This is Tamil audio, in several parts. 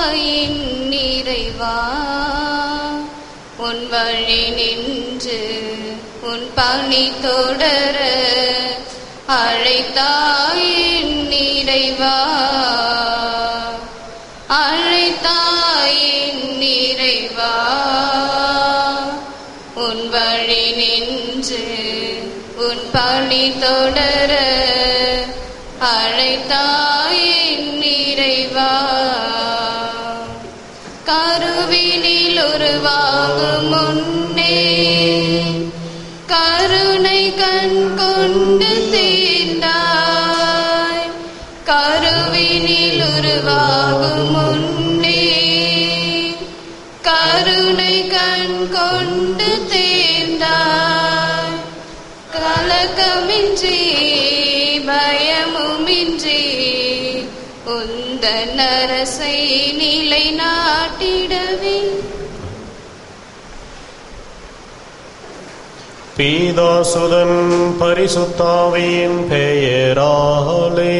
அழைத்தாயின் நிறைவா உன் வழி நின்று உன் பணி தொடர அழைத்தாயின் நிறைவா அழைத்தாயின் நிறைவா உன் வழி நின்று உன் பணி தொடர அழைத்தாயின் நிறைவா கருவினில் உருவாகும் முன்னே கருணை கண் கொண்டு தீர்ந்தாய் கருவினில் உருவாகும் முன்னே கருணை கண் கொண்டு தேர்ந்தாய் கலக்கமின்றி பயமுமின்றி உந்த நரசை நிலை நாட்டிடவே பீதாசுதன் பரிசுத்தாவியின் பெயராலே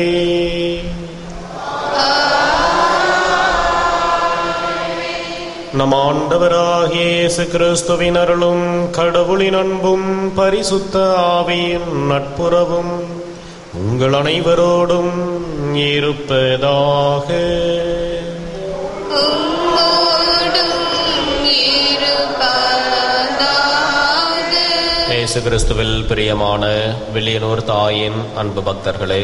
நம் ஆண்டவராகிய இயேசு கிறிஸ்துவின் அருளும் கடவுளின் அன்பும் பரிசுத்த ஆவியின் நட்புறவும் உங்கள் அனைவரோடும் இருப்பதாக உம்மோடும் இருப்பதாக இயேசு கிறிஸ்துவில் பிரியமான வில்லியனூர் தாயின் அன்பு பக்தர்களே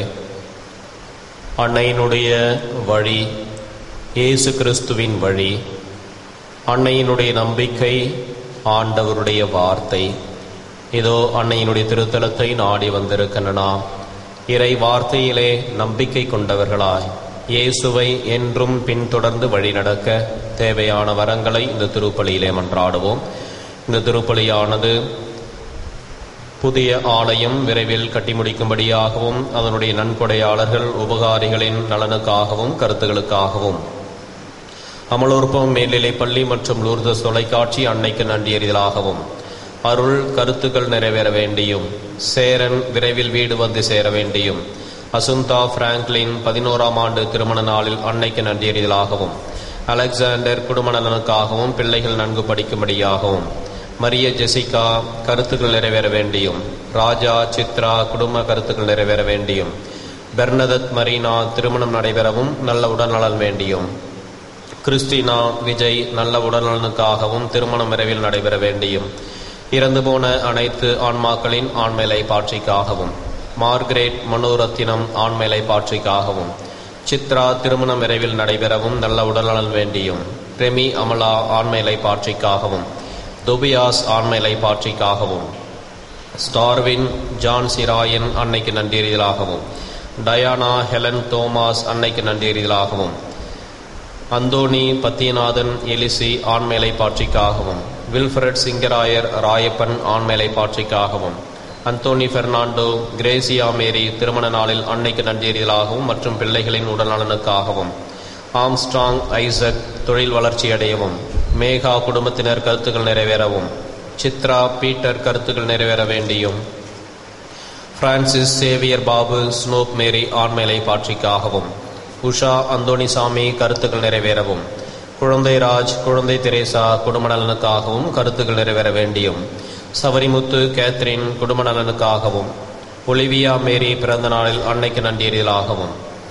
அன்னையினுடைய வழி இயேசு கிறிஸ்துவின் வழி அன்னையினுடைய நம்பிக்கை ஆண்டவருடைய வார்த்தை இதோ அன்னையினுடைய திருத்தலத்தை நாடி வந்திருக்கின்ற நாம் இறை வார்த்தையிலே நம்பிக்கை கொண்டவர்களாய் இயேசுவை என்றும் பின்தொடர்ந்து வழிநடக்க தேவையான வரங்களை இந்த திருப்பலியிலே மன்றாடுவோம் இந்த திருப்பலியானது புதிய ஆலயம் விரைவில் கட்டி முடிக்கும்படியாகவும் அதனுடைய நன்கொடையாளர்கள் உபகாரிகளின் நலனுக்காகவும் கருத்துகளுக்காகவும் அமலோற்பம் மேல்நிலைப் பள்ளி மற்றும் லூர்தஸ் தொலைக்காட்சி அன்னைக்கு நன்றியறிதலாகவும் அருள் கருத்துக்கள் நிறைவேற வேண்டியும் சேரன் விரைவில் வீடு வந்து சேர வேண்டியும் அசுந்தா பிராங்க்லின் பதினோராம் ஆண்டு திருமண நாளில் அன்னைக்கு நன்றியறிதலாகவும் அலெக்சாண்டர் குடும்ப நலனுக்காகவும் பிள்ளைகள் நன்கு படிக்கும்படியாகவும் மரிய ஜெசிகா கருத்துக்கள் நிறைவேற வேண்டியும் ராஜா சித்ரா குடும்ப கருத்துக்கள் நிறைவேற வேண்டியும் பெர்னதத் மரீனா திருமணம் நடைபெறவும் நல்ல உடல்நலன் வேண்டியும் கிறிஸ்டினா விஜய் நல்ல உடல்நலனுக்காகவும் திருமணம் விரைவில் நடைபெற வேண்டியும் இறந்து போன அனைத்து ஆன்மாக்களின் ஆண்மேலை பாட்சிக்காகவும் மார்கரேட் மனோரத்தினம் ஆண்மேலை பாட்சிக்காகவும் சித்ரா திருமணம் விரைவில் நடைபெறவும் நல்ல உடல்நலன் வேண்டியும் ரெமி அமலா ஆண்மேலை பாட்சிக்காகவும் துபியாஸ் ஆண்மேலை பாட்சிக்காகவும் ஸ்டார்வின் ஜான் சிராயன் அன்னைக்கு நன்றீரியலாகவும் டயானா ஹெலன் தோமாஸ் அன்னைக்கு நன்றீரியலாகவும் அந்தோணி பத்தியநாதன் எலிசி ஆண்மேலை பாட்சிக்காகவும் வில்ஃபரட் சிங்கராயர் ராயப்பன் ஆண்மேலை பாட்சிக்காகவும் அந்தோனி பெர்னாண்டோ கிரேசியா மேரி திருமண நாளில் அன்னைக்கு நன்றீரியலாகவும் மற்றும் பிள்ளைகளின் உடல்நலனுக்காகவும் ஆம்ஸ்ட்ராங் ஐசக் தொழில் வளர்ச்சியடையவும் மேகா குடும்பத்தினர் கருத்துக்கள் நிறைவேறவும் சித்ரா பீட்டர் கருத்துக்கள் நிறைவேற வேண்டியும் பிரான்சிஸ் சேவியர் பாபு ஸ்னோப் மேரி ஆண்மேலை பாட்சிக்காகவும் உஷா அந்தோணிசாமி கருத்துக்கள் நிறைவேறவும் குழந்தை ராஜ் குழந்தை தெரேசா குடும்ப நலனுக்காகவும் கருத்துக்கள் நிறைவேற வேண்டியும் சவரிமுத்து கேத்ரின் குடும்ப நலனுக்காகவும் ஒலிவியா மேரி பிறந்த நாளில் அன்னைக்கு நன்றீரியலாகவும்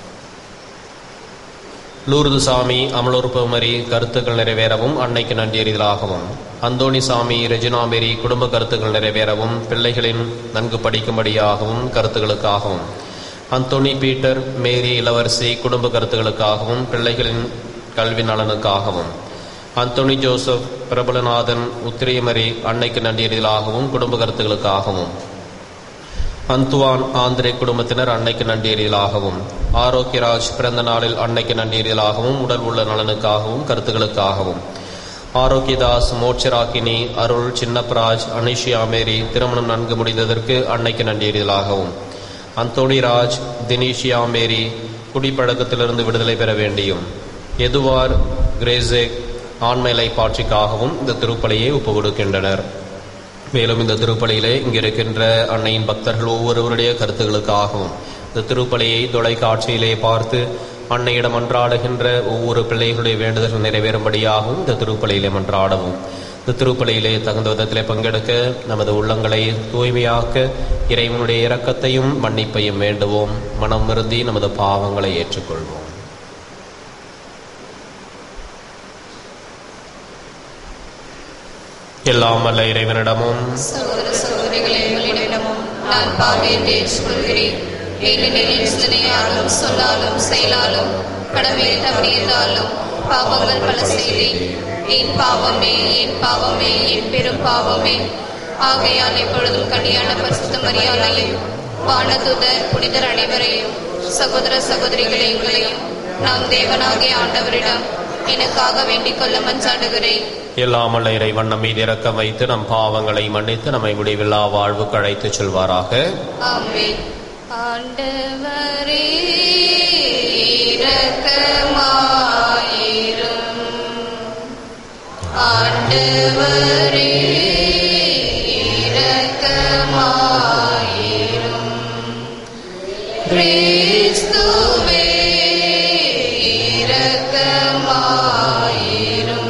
லூர்து சாமி அமலோற்பமரி கருத்துக்கள் நிறைவேறவும் அன்னைக்கு நன்றீரியலாகவும் அந்தோணி சாமி ரெஜினா மேரி குடும்ப கருத்துக்கள் நிறைவேறவும் பிள்ளைகளின் நன்கு படிக்கும்படியாகவும் கருத்துக்களுக்காகவும் அந்தோனி பீட்டர் மேரி இளவரசி குடும்ப கருத்துக்களுக்காகவும் பிள்ளைகளின் கல்வி நலனுக்காகவும் அந்தோனி ஜோசப் பிரபலநாதன் உத்திரியமரி அன்னைக்கு நன்றீரியலாகவும் குடும்ப கருத்துக்களுக்காகவும் அந்துவான் ஆந்திரே குடும்பத்தினர் அன்னைக்கு நன்றீரியலாகவும் ஆரோக்கியராஜ் பிறந்த நாளில் அன்னைக்கு நன்றீரியலாகவும் உடல் உள்ள நலனுக்காகவும் கருத்துக்களுக்காகவும் ஆரோக்கியதாஸ் மோட்சராக்கினி அருள் சின்னப்பராஜ் அனிஷியா மேரி திருமணம் நன்கு முடிந்ததற்கு அன்னைக்கு நன்றீரியலாகவும் அந்தோணி ராஜ் தினீஷியா மேரி குடிப்பழக்கத்திலிருந்து விடுதலை பெற வேண்டியும் எதுவார் கிரேசேக் ஆண்மைலை பாட்சிக்காகவும் இந்த திருப்பலியை ஒப்பு கொடுக்கின்றனர் மேலும் இந்த திருப்பலியிலே இங்கிருக்கின்ற அன்னையின் பக்தர்கள் ஒவ்வொருவருடைய கருத்துக்களுக்காகவும் இந்த திருப்பலியை தொலைக்காட்சியிலே பார்த்து அன்னையிடம் மன்றாடுகின்ற ஒவ்வொரு பிள்ளைகளுடைய வேண்டுதல்கள் நிறைவேறும்படியாகவும் இந்த திருப்பலியிலே மன்றாடவும் இந்த திருப்பலியிலே தகுந்த விதத்திலே பங்கெடுக்க நமது உள்ளங்களை தூய்மையாக்க இறைவனுடைய இரக்கத்தையும் மன்னிப்பையும் வேண்டுவோம் மனம் விருந்தி நமது பாவங்களை ஏற்றுக்கொள்வோம் எல்லாம் அல்ல இறைவனிடமும் சகோதர சகோதரிகளே உங்களிடமும் நான் பாவியை ஏற்றுக்கொள்கிறேன் ஏனெனில் என் சிந்தனையாலும் சொல்லாலும் செயலாலும் கடமையை தவறியதாலும் பாவங்கள் பல செய்தேன் என் பாவமே என் பாவமே என் பெரும் பாவமே ஆகையால் எப்பொழுதும் கனியான பரிசுத்த மரியாதையும் வானதுதர் புனிதர் அனைவரையும் சகோதர சகோதரிகளை உங்களையும் நாம் தேவனாகிய ஆண்டவரிடம் எனக்காக வேண்டிக் கொள்ள மன்றாடுகிறேன் எல்லாம் அல்ல இறைவன் நம் மீது இரக்கம் வைத்து நம் பாவங்களை மன்னித்து நம்மை முடிவில்லா வாழ்வுக்கு அழைத்துச் செல்வாராக ஆமென் ஆண்டவரே இரக்கமாயிரும் ஆண்டவரே இரக்கமாயிரும் கிறிஸ்துவே இரக்கமாயிரும்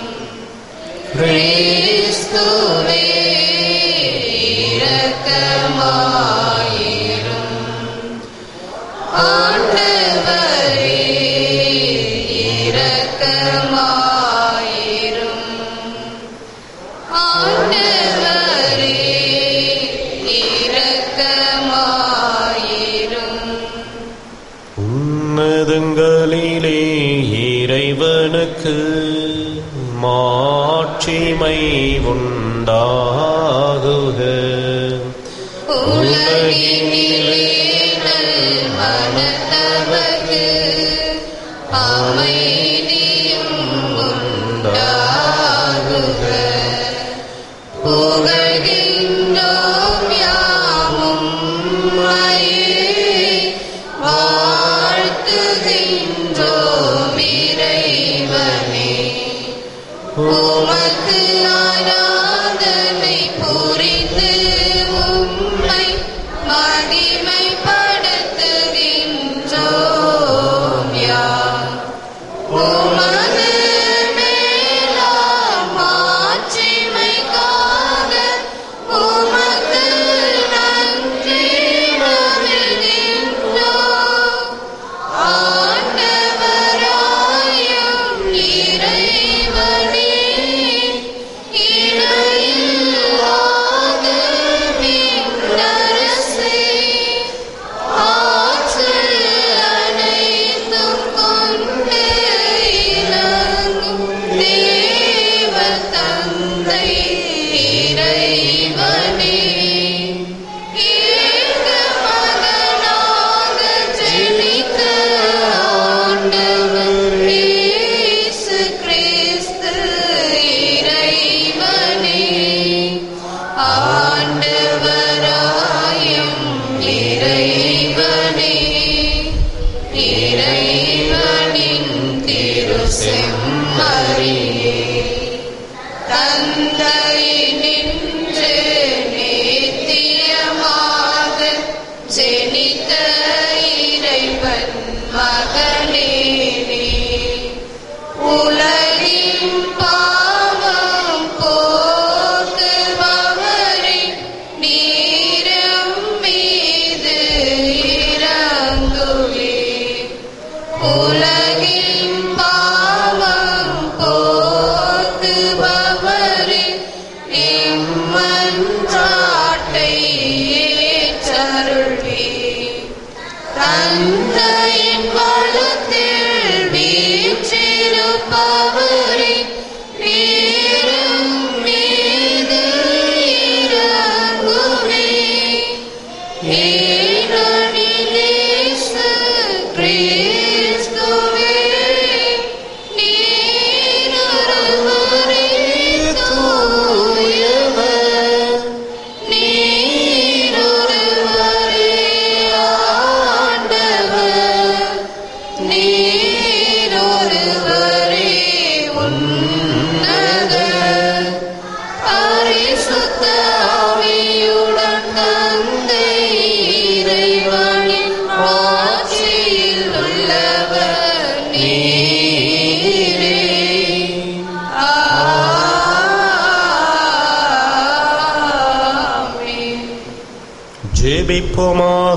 கிறிஸ்துவே இரக்கமாயிரும் ஆண்டவரே இரக்கமாயிரும் ஆண்டவரே இரக்கமாயிரும் உன்னதங்களிலே இறைவனுக்கு மாட்சிமை உண்டாகுக உலகினிலே மனத்தவர்க்கு அமைதியும் உண்டாகுக புகழ்கின்றோம் யாமும் உம்மையே. வாழ்த்துகின்றோம் இறைவனே உமக்கு ஆராதனை புரிந்து உம்மை மகிமைப்படுத்துகின்றோம் யாம் உமது மேலார் மாட்சிமைக்காக உமக்கு நன்றி நல்கின்றோம். ஆண்டவராயும் இறைவனே, இணையில்லாத விண்ணரசே, ஆற்றல் அனைத்தும் கொண்டு இறங்கும் தேவ தந்தை இறைவனே, ஏக மகனாக ஜெனித்த ஆண்டவர் இயேசு கிறிஸ்து இறைவனே, ஆண்டவராயும் இறைவனே இறைவனின் திரு செம்மறியே தந்தை நின்று நித்தியமாக ஜெனித்த இறைவன் மகனே நீ. உலகின் பாவம் போக்குபவரே நீரம் மீது இறங்குவே உலகின் பாவம் போக்குபவரே ஜெபிப்போமாக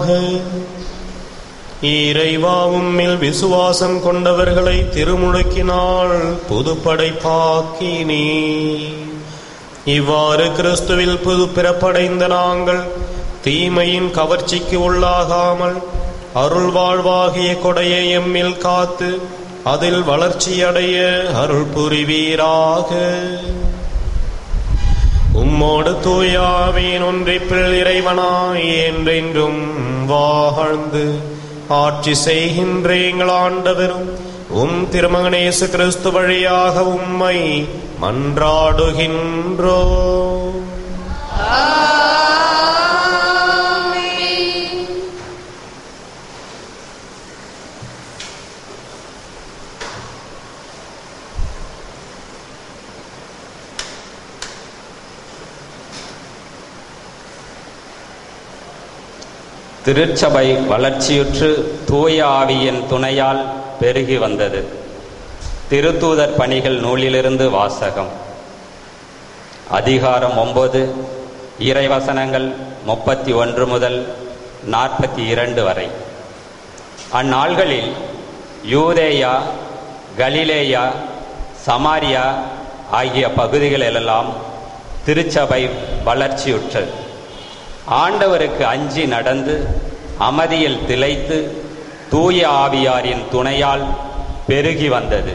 இறைவாவும் மேல் விசுவாசம் கொண்டவர்களை திருமுழுக்கினால் புதுப்படைப்பாக்கினீ இவ்வாறு கிறிஸ்துவில் புது பிறப்படைந்த நாங்கள் தீமையின் கவர்ச்சிக்கு உள்ளாகாமல் அருள் வாழ்வாகிய கொடையை எம்மில் காத்து அதில் வளர்ச்சியடைய அருள் புரிவீராக உம்மோடு தூயாவின் ஒன்றிப்பில் இறைவனாய் என்றென்றும் வாழ்ந்து ஆட்சி செய்கின்ற எங்கள் ஆண்டவரும் உம் திருமகனேசு கிறிஸ்து வழியாக உம்மை மன்றாடுகின்றோ திருச்சபை வளர்ச்சியுற்று தூய ஆவியின் துணையால் பெருகி வந்தது திருத்தூதர் பணிகள் நூலிலிருந்து வாசகம் அதிகாரம் ஒன்பது இறைவசனங்கள் முப்பத்தி ஒன்று முதல் நாற்பத்தி இரண்டு வரை அந்நாள்களில் யூதேயா கலிலேயா சமாரியா ஆகிய பகுதிகளெல்லாம் திருச்சபை வளர்ச்சியுற்றது ஆண்டவருக்கு அஞ்சி நடந்து அமைதியில் திளைத்து தூய ஆவியாரின் துணையால் பெருகி வந்தது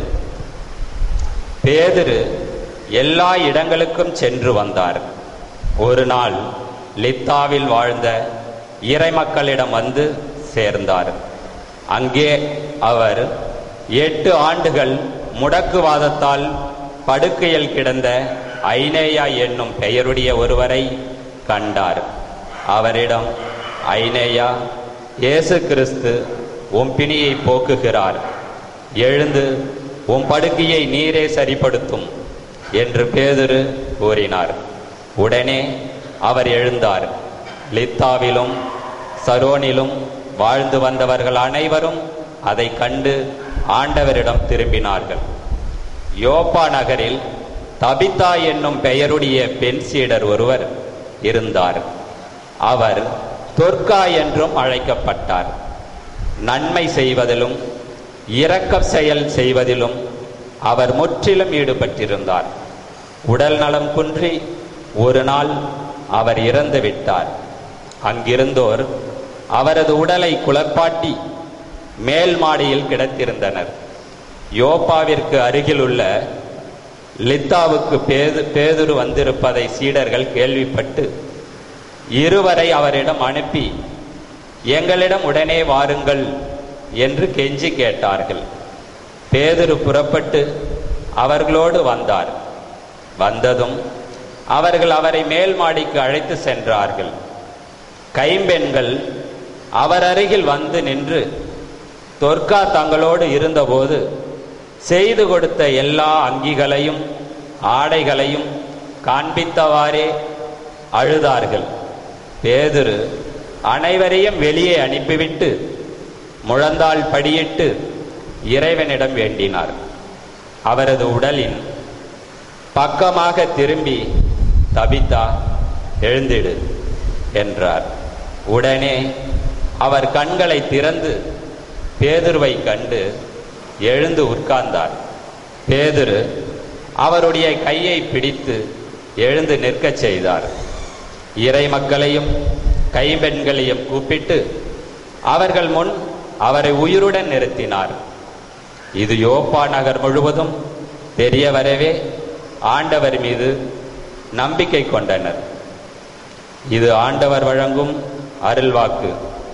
பேதுரு எல்லா இடங்களுக்கும் சென்று வந்தார் ஒரு நாள் லித்தாவில் வாழ்ந்த இறைமக்களிடம் வந்து சேர்ந்தார் அங்கே அவர் எட்டு ஆண்டுகள் முடக்குவாதத்தால் படுக்கையில் கிடந்த ஐனேயா என்னும் பெயருடைய ஒருவரை கண்டார் அவரிடம் ஐனேயா இயேசு கிறிஸ்து உம் பிணியை போக்குகிறார் எழுந்து உம் படுக்கையை நீரே சரிப்படுத்தும் என்று பேதுரு கூறினார் உடனே அவர் எழுந்தார் லித்தாவிலும் சரோனிலும் வாழ்ந்து வந்தவர்கள் அனைவரும் அதை கண்டு ஆண்டவரிடம் திரும்பினார்கள் யோப்பா நகரில் தபிதா என்னும் பெயருடைய பெண் சீடர் ஒருவர் இருந்தார் அவர் தொர்க்கா என்றும் அழைக்கப்பட்டார் நன்மை செய்வதிலும் இரக்க செயல் செய்வதிலும் அவர் முற்றிலும் ஈடுபட்டிருந்தார் உடல் நலம் குன்றி ஒரு நாள் அவர் இறந்து விட்டார் அங்கிருந்தோர் அவரது உடலை குளப்பாட்டி மேல் மாடியில் கிடத்திருந்தனர் யோப்பாவிற்கு அருகிலுள்ள லித்தாவுக்கு பேது பேதுரு வந்திருப்பதை சீடர்கள் கேள்விப்பட்டு இருவரை அவரிடம் அனுப்பி எங்களிடம் உடனே வாருங்கள் என்று கெஞ்சி கேட்டார்கள் பேதுரு புறப்பட்டு அவர்களோடு வந்தார் வந்ததும் அவர்கள் அவரை மேல் மாடிக்கு அழைத்து சென்றார்கள் கைம்பெண்கள் அவர் அருகில் வந்து நின்று தொர்க்கா தங்களோடு இருந்தபோது செய்து கொடுத்த எல்லா அங்கிகளையும் ஆடைகளையும் காண்பித்தவாறே அழுதார்கள் பேதுரு அனைவரையும் வெளியே அனுப்பிவிட்டு முழந்தாள் படியிட்டு இறைவனிடம் வேண்டினார் அவரது உடலின் பக்கமாக திரும்பி தபித்தா எழுந்திடு என்றார் உடனே அவர் கண்களை திறந்து பேதுருவை கண்டு எழுந்து உட்கார்ந்தார் பேதுரு அவருடைய கையை பிடித்து எழுந்து நிற்கச் செய்தார் இறை மக்களையும் கைம்பெண்களையும் கூப்பிட்டு அவர்கள் முன் அவரை உயிருடன் நிறுத்தினார் இது யோப்பா நகர் முழுவதும் தெரிய வரவே ஆண்டவர் மீது நம்பிக்கை கொண்டனர் இது ஆண்டவர் வழங்கும் அருள்வாக்கு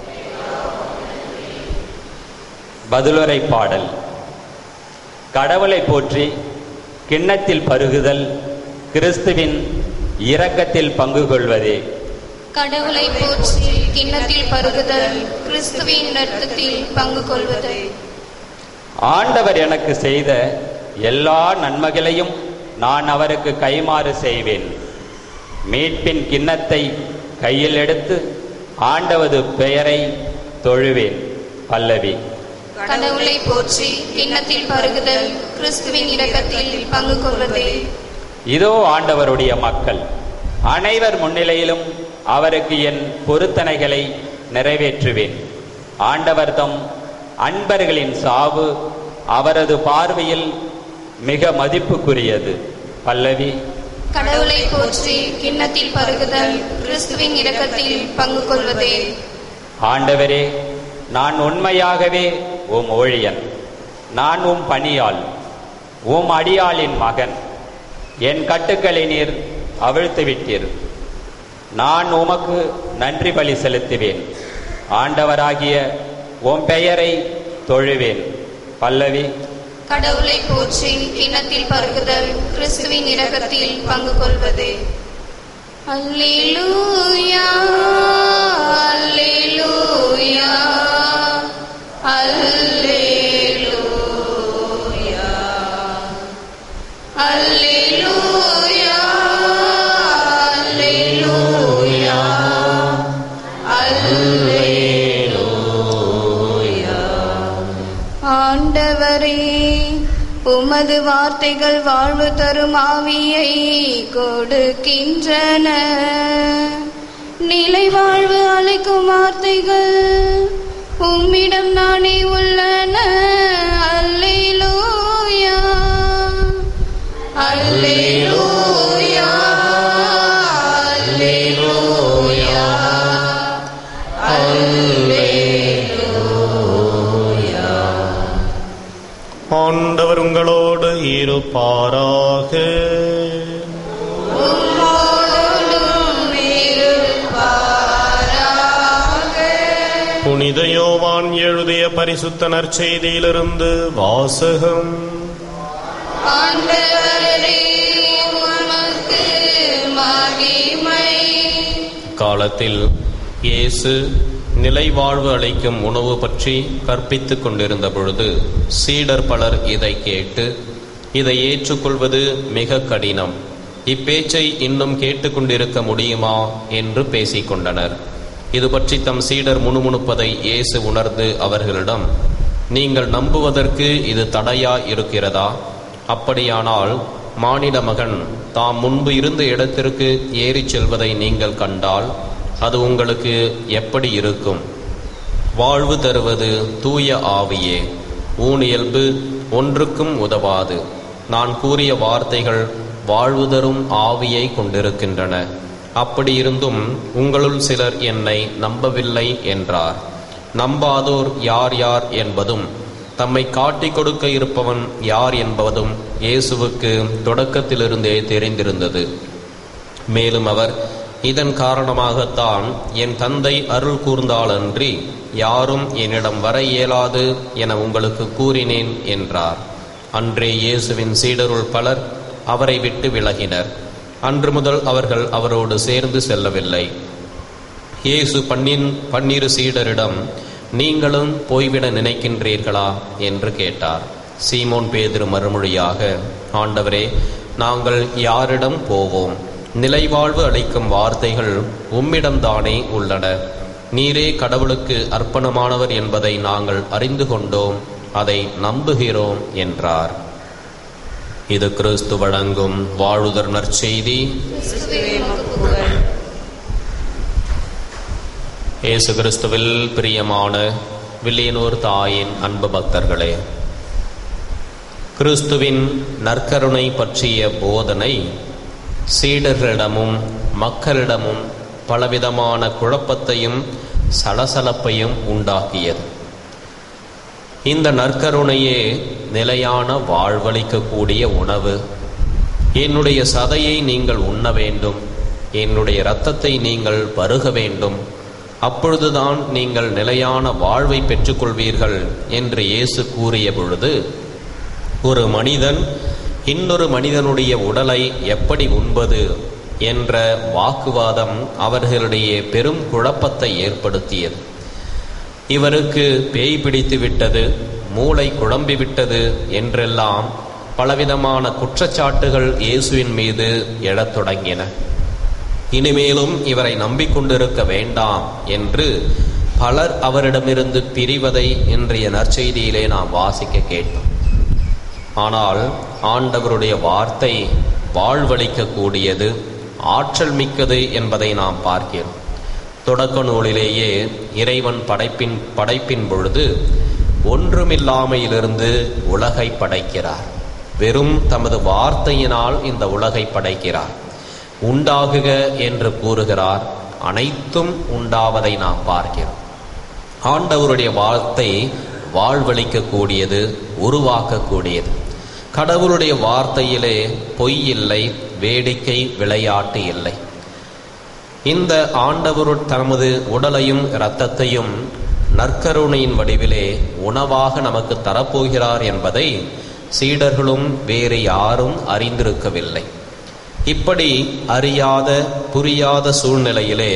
பதிலுரை பாடல் கடவுளை போற்றி கிண்ணத்தில் பருகுதல் கிறிஸ்துவின் இரக்கத்தில் பங்கு கொள்வதே கடவுளை போற்றி கிண்ணத்தில் பருகுதல் கிறிஸ்துவின் ரத்தத்தில் பங்கு கொள்வது ஆண்டவர் எனக்கு செய்த எல்லா நன்மைகளையும் நான் அவருக்கு கைமாறு செய்வேன் மீட்பின் கிண்ணத்தை கையில் எடுத்து ஆண்டவது பெயரை தொழுவேன் பல்லவி கடவுளை போற்றி கிண்ணத்தில் பருகுதல் கிறிஸ்துவின் இரக்கத்தில் பங்கு கொள்வது இதோ ஆண்டவருடைய மக்கள் அனைவர் முன்னிலையிலும் அவருக்கு என் பொருத்தனைகளை நிறைவேற்றுவேன் ஆண்டவர்தம் அன்பர்களின் சாவு அவரது பார்வையில் மிக மதிப்புக்குரியது பல்லவி கடவுளை போற்றி கிண்ணத்தில் பருகுதல் கிறிஸ்துவின் இரக்கத்தில் பங்கு கொள்வதே ஆண்டவரே நான் உண்மையாகவே உம் ஊழியன் நான் உம் பணியாள் உம் அடியாளின் மகன் என் கட்டுக்களை நீர் அவிழ்த்து விட்டீர் நான் உமக்கு நன்றி பலி செலுத்துவேன் ஆண்டவராகிய உம் பெயரை தொழுவேன் பல்லவி கடவுளை போற்றி கிண்ணத்தில் பருகுதல் கிறிஸ்துவின் இரக்கத்தில் பங்கு கொள்வதே அல்லேலூயா அல்லேலூயா அல்லேலூயா அல்லேலூயா அல்லேலூயா ஆண்டவரே உமது வார்த்தைகள் வாழ்வு தரும் ஆவியை கொடுக்கின்றன நிலை வாழ்வு அளிக்கும் வார்த்தைகள் உம்மிடம் நானே உள்ளன அல்லேலூயா அல்லேலூயா அல்லேலூயா ஆண்டவர் உங்களோடு இருப்பாராக உம்மோடும் இருப்பாராக. புனித யோவான் எழுதிய பரிசுத்த நற்செய்தியிலிருந்து வாசகம் ஆண்டவரே, உமக்கு மகிமை. காலத்தில் இயேசு நிலைவாழ்வு அளிக்கும் உணவு பற்றி கற்பித்துக் கொண்டிருந்த பொழுது சீடர் பலர் இதை கேட்டு இதை ஏற்றுக்கொள்வது மிக கடினம் இப்பேச்சை இன்னும் கேட்டுக்கொண்டிருக்க முடியுமா என்று பேசிக் கொண்டனர் இது பற்றி தம் சீடர் முணுமுணுப்பதை இயேசு உணர்ந்து அவர்களிடம் நீங்கள் நம்புவதற்கு இது தடையா இருக்கிறதா அப்படியானால் மானிட மகன் தாம் முன்பு இருந்த இடத்திற்கு ஏறிச் செல்வதை நீங்கள் கண்டால் அது உங்களுக்கு எப்படி இருக்கும் வாழ்வு தருவது தூய ஆவியே ஊனியல்பு ஒன்றுக்கும் உதவாது நான் கூறிய வார்த்தைகள் வாழ்வு தரும் ஆவியை கொண்டிருக்கின்றன அப்படியிருந்தும் உங்களுள் சிலர் என்னை நம்பவில்லை என்றார் நம்பாதோர் யார் யார் என்பதும் தம்மை காட்டிக் கொடுக்க இருப்பவன் யார் என்பதும் இயேசுவுக்கு தொடக்கத்திலிருந்தே தெரிந்திருந்தது மேலும் அவர் இதன் காரணமாகத்தான் என் தந்தை அருள் கூர்ந்தாலன்றி யாரும் என்னிடம் வர இயலாது என உங்களுக்கு கூறினேன் என்றார் அன்றே இயேசுவின் சீடருள் பலர் அவரை விட்டு விலகினர் அன்று முதல் அவர்கள் அவரோடு சேர்ந்து செல்லவில்லை இயேசு பன்னின் பன்னிரு சீடரிடம் நீங்களும் போய்விட நினைக்கின்றீர்களா என்று கேட்டார் சீமோன் பேதிரு மறுமொழியாக ஆண்டவரே நாங்கள் யாரிடம் போவோம் நிலைவாழ்வு அளிக்கும் வார்த்தைகள் உம்மிடம்தானே உள்ளன நீரே கடவுளுக்கு அர்ப்பணமானவர் என்பதை நாங்கள் அறிந்து கொண்டோம் அதை நம்புகிறோம் என்றார் இது கிறிஸ்து வழங்கும் வாழுதர் நற்செய்தி கிறிஸ்துவே உமக்கு புகழ். இயேசு கிறிஸ்துவில் பிரியமான வில்லியனூர் தாயின் அன்பு பக்தர்களே கிறிஸ்துவின் நற்கருணை பற்றிய போதனை சீடர்களிடமும் மக்களிடமும் பலவிதமான குழப்பத்தையும் சலசலப்பையும் உண்டாக்கியது இந்த நற்கருணையே நிலையான வாழ்வளிக்கக்கூடிய உணவு என்னுடைய சதையை நீங்கள் உண்ண வேண்டும் என்னுடைய இரத்தத்தை நீங்கள் பருக வேண்டும் அப்பொழுதுதான் நீங்கள் நிலையான வாழ்வை பெற்றுக்கொள்வீர்கள் என்று இயேசு கூறிய பொழுது ஒரு மனிதன் இன்னொரு மனிதனுடைய உடலை எப்படி உண்பது என்ற வாக்குவாதம் அவர்களிடையே பெரும் குழப்பத்தை ஏற்படுத்தியது இவருக்கு பேய் பிடித்து விட்டது மூளை குழம்பி விட்டது என்றெல்லாம் பலவிதமான குற்றச்சாட்டுகள் இயேசுவின் மீது எழத் தொடங்கின இனிமேலும் இவரை நம்பிக்கொண்டிருக்க வேண்டாம் என்று பலர் அவரிடமிருந்து பிரிவதை இன்றைய நற்செய்தியிலே நாம் வாசிக்க கேட்டோம் ஆனால் ஆண்டவருடைய வார்த்தை வாழ்வளிக்கக்கூடியது ஆற்றல் மிக்கது என்பதை நாம் பார்க்கிறோம் தொடக்க நூலிலேயே இறைவன் படைப்பின் படைப்பின் பொழுது ஒன்றுமில்லாமையிலிருந்து உலகை படைக்கிறார் வெறும் தமது வார்த்தையினால் இந்த உலகை படைக்கிறார் உண்டாகுக என்று கூறுகிறார் அனைத்தும் உண்டாவதை நாம் பார்க்கிறோம் ஆண்டவருடைய வார்த்தை வாழ்வளிக்கக்கூடியது உருவாக்கக்கூடியது கடவுளுடைய வார்த்தையிலே பொய் இல்லை வேடிக்கை விளையாட்டு இல்லை இந்த ஆண்டவர் தமது உடலையும் இரத்தத்தையும் நற்கருணையின் வடிவிலே உணவாக நமக்கு தரப்போகிறார் என்பதை சீடர்களும் வேறு யாரும் அறிந்திருக்கவில்லை இப்படி அறியாத புரியாத சூழ்நிலையிலே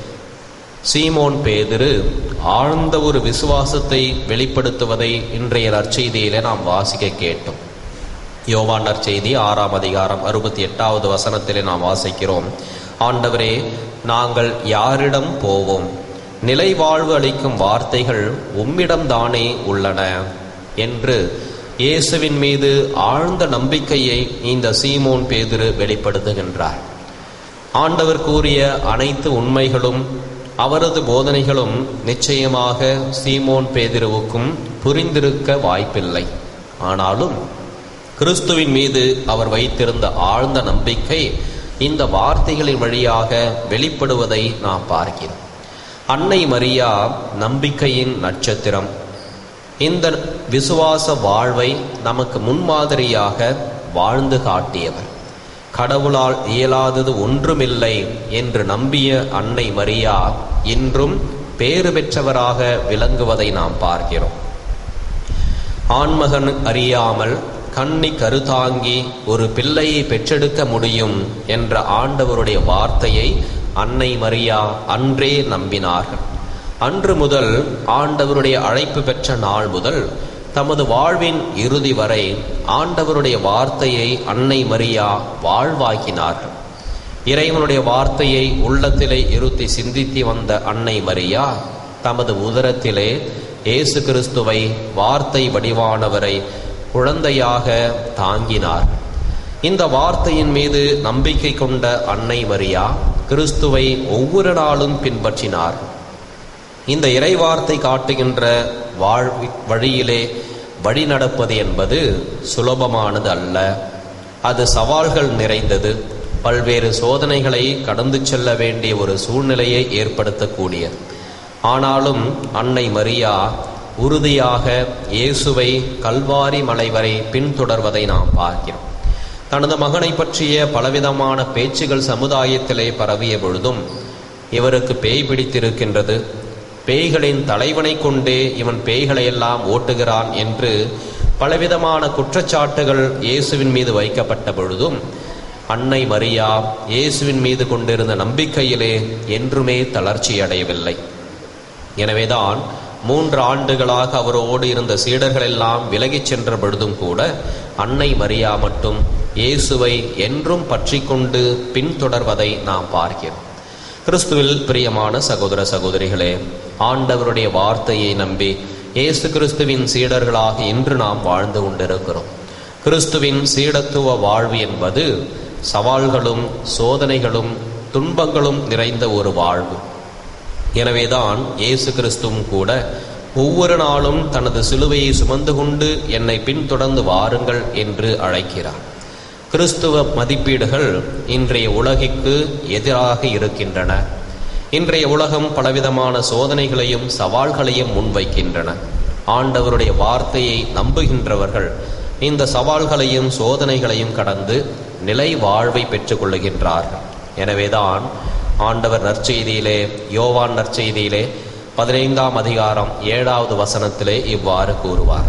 சீமோன் பேதிரு ஆழ்ந்த ஒரு விசுவாசத்தை வெளிப்படுத்துவதை இன்றைய நற்செய்தியிலே நாம் வாசிக்க கேட்டோம் யோவான் நற்செய்தி ஆறாம் அதிகாரம் அறுபத்தி எட்டாவது வசனத்திலே நாம் வாசிக்கிறோம் ஆண்டவரே நாங்கள் யாரிடம் போவோம் நிலை வாழ்வு அளிக்கும் வார்த்தைகள் உம்மிடம்தானே உள்ளன என்று இயேசுவின் மீது ஆழ்ந்த நம்பிக்கையை இந்த சீமோன் பேதிரு வெளிப்படுத்துகின்றார் ஆண்டவர் கூறிய அனைத்து உண்மைகளும் அவரது போதனைகளும் நிச்சயமாக சீமோன் பேதிருவுக்கும் புரிந்திருக்க வாய்ப்பில்லை ஆனாலும் கிறிஸ்துவின் மீது அவர் வைத்திருந்த ஆழ்ந்த நம்பிக்கை இந்த வார்த்தைகளின் வழியாக வெளிப்படுவதை நாம் பார்க்கிறோம் அன்னை மரியா நம்பிக்கையின் நட்சத்திரம் இந்த விசுவாச வாழ்வை நமக்கு முன்மாதிரியாக வாழ்ந்து காட்டியவர் கடவுளால் இயலாதது ஒன்றுமில்லை என்று நம்பிய அன்னை மரியா இன்றும் பேறு பெற்றவராக விளங்குவதை நாம் பார்க்கிறோம் ஆண்மகன் அறியாமல் கண்ணி கருதாங்கி ஒரு பிள்ளையை பெற்றெடுக்க முடியும் என்ற ஆண்டவருடைய வார்த்தையை அன்னை மரியா அன்றே நம்பினார்கள் அன்று முதல் ஆண்டவருடைய அழைப்பு பெற்ற நாள் முதல் தமது வாழ்வின் இறுதி வரை ஆண்டவருடைய வார்த்தையை அன்னை மரியா வாழ்வாக்கினார்கள் இறைவனுடைய வார்த்தையை உள்ளத்திலே இருத்தி சிந்தித்து வந்த அன்னை மரியா தமது உதரத்திலே இயேசு கிறிஸ்துவை வார்த்தை வடிவானவரை குழந்தையாக தாங்கினார் இந்த வார்த்தையின் மீது நம்பிக்கை கொண்ட அன்னை மரியா கிறிஸ்துவை ஒவ்வொரு நாளும் பின்பற்றினார் இந்த இறைவார்த்தை காட்டுகின்ற வாழ் வழியிலே வழி நடப்பது என்பது சுலபமானது அல்ல அது சவால்கள் நிறைந்தது பல்வேறு சோதனைகளை கடந்து செல்ல வேண்டிய ஒரு சூழ்நிலையை ஏற்படுத்தக்கூடியது ஆனாலும் அன்னை மரியா உறுதியாக இயேசுவை கல்வாரி மலை வரை பின்தொடர்வதை நாம் பார்க்கிறோம் தனது மகனை பற்றிய பலவிதமான பேச்சுகள் சமுதாயத்திலே பரவிய பொழுதும் இவருக்கு பேய் பிடித்திருக்கின்றது பேய்களின் தலைவனை கொண்டே இவன் பேய்களை எல்லாம் ஓட்டுகிறான் என்று பலவிதமான குற்றச்சாட்டுகள் இயேசுவின் மீது வைக்கப்பட்ட பொழுதும் அன்னை மரியா இயேசுவின் மீது கொண்டிருந்த நம்பிக்கையிலே என்றுமே தளர்ச்சி அடையவில்லை எனவேதான் மூன்று ஆண்டுகளாக அவரோடு இருந்த சீடர்கள் எல்லாம் விலகிச் சென்ற பொழுதும் கூட அன்னை மரியா மட்டும் இயேசுவை என்றும் பற்றி கொண்டு பின்தொடர்வதை நாம் பார்க்கிறோம் கிறிஸ்துவில் பிரியமான சகோதர சகோதரிகளே ஆண்டவருடைய வார்த்தையை நம்பி இயேசு கிறிஸ்துவின் சீடர்களாக இன்று நாம் வாழ்ந்து கொண்டிருக்கிறோம் கிறிஸ்துவின் சீடத்துவ வாழ்வு என்பது சவால்களும் சோதனைகளும் துன்பங்களும் நிறைந்த ஒரு வாழ்வு எனவேதான் இயேசு கிறிஸ்துவும் கூட ஒவ்வொரு நாளும் தனது சிலுவையை சுமந்து கொண்டு என்னை பின்தொடர்ந்து வாருங்கள் என்று அழைக்கிறார் கிறிஸ்துவ மதிப்பீடுகள் இன்றைய உலகிற்கு எதிராக இருக்கின்றன இன்றைய உலகம் பலவிதமான சோதனைகளையும் சவால்களையும் முன்வைக்கின்றன ஆண்டவருடைய வார்த்தையை நம்புகின்றவர்கள் இந்த சவால்களையும் சோதனைகளையும் கடந்து நிலை வாழ்வை பெற்றுக் கொள்ளுகின்றார்கள் எனவேதான் ஆண்டவர் நற்செய்தியிலே யோவான் நற்செய்தியிலே பதினைந்தாம் அதிகாரம் ஏழாவது வசனத்திலே இவ்வாறு கூறுவார்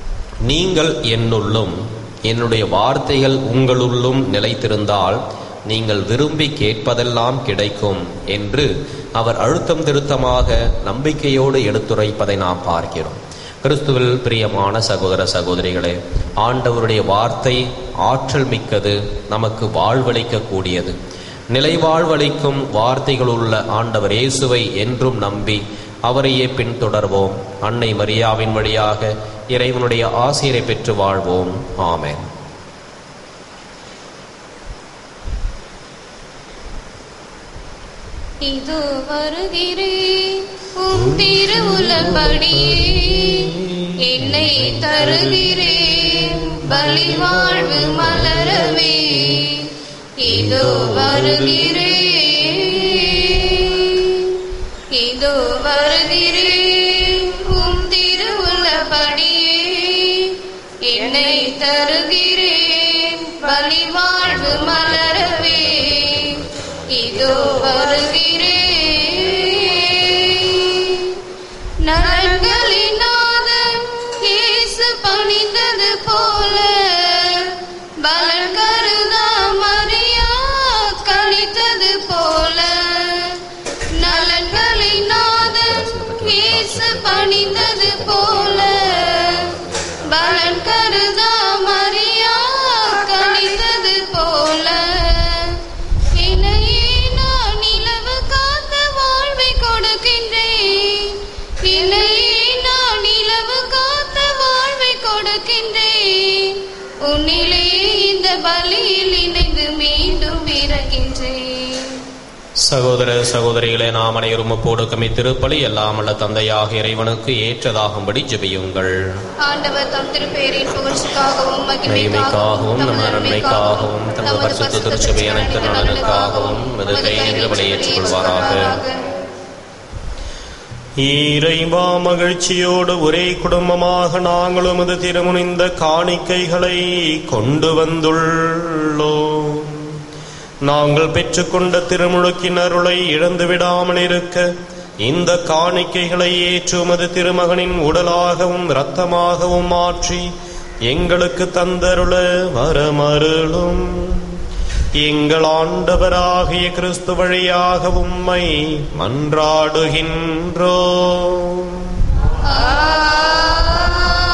நீங்கள் என்னுள்ளும் என்னுடைய வார்த்தைகள் உங்களுள்ளும் நிலைத்திருந்தால் நீங்கள் விரும்பி கேட்பதெல்லாம் கிடைக்கும் என்று அவர் அழுத்தம் திருத்தமாக நம்பிக்கையோடு எடுத்துரைப்பதை நாம் பார்க்கிறோம் கிறிஸ்துவில் பிரியமான சகோதர சகோதரிகளே ஆண்டவருடைய வார்த்தை ஆற்றல் மிக்கது நமக்கு வாழ்வளிக்க கூடியது நிலைவாழ்வளிக்கும் வார்த்தைகள் உள்ள ஆண்டவர் இயேசுவை என்றும் நம்பி அவரையே பின்தொடர்வோம் அன்னை மரியாவின் வழியாக இறைவனுடைய ஆசிரியரை பெற்று வாழ்வோம் ஆமென் இதோ வருகிறேன் உம் திருவுலப்படியே என்னை தருகிறேன் பலி வாழ்வு மலரவே இதோ வருகிறேன் இதோ வருகிறேன் உம் திருவுலப்படியே என்னை தருகிறேன் பலி வாழ்வு மலரவே இதோ வருகிறேன் நரங்களின் நாதம் இயேசு பணிந்தது போல பலன் கருதா மரியா கணித்தது போல நலன்களின் நாதம் இயேசு பணிந்தது போல பலன் கருதா மரியா கணித்தது போல இணையே நான் நிலவு காத்த வாழ்வை கொடுக்கின்றேன் இணையே நான் நிலவு காத்த வாழ்வை கொடுக்கின்றேன் உன்னிலே இந்த பலியில் இணைந்து மீண்டும் பிறக்கின்றேன் சகோதர சகோதரிகளே நாம் அனைவரும் ஒப்போடு கமி திருப்பலி எல்லாம் அல்ல தந்தையாக இறைவனுக்கு ஏற்றதாகும்படி ஜெபியுங்கள் ஆண்டவர் தம் திருப்பேரின் புகழ்ச்சிக்காகவும் மகிமைக்காகவும் நமது நன்மைக்காகவும் தமது பரிசுத்த திருச்சபை அனைத்து நலனுக்காகவும் இது கை நின்று வெளியேற்றிக் கொள்வாராக இறைவா மகிழ்ச்சியோடு ஒரே குடும்பமாக நாங்கள் உமது திருமுனிந்த காணிக்கைகளை கொண்டு வந்துள்ளோம் நாங்கள் பெற்றுக்கொண்ட திருமுழுக்கின் அருளை இழந்து விடாமல் இருக்க இந்த காணிக்கைகளை ஏற்று உமது திருமகனின் உடலாகவும் இரத்தமாகவும் மாற்றி எங்களுக்கு தந்தருள வரமருளும் எங்கள் ஆண்டவராகிய கிறிஸ்து வழியாக உம்மை மன்றாடுகின்றோம் ஆமென்.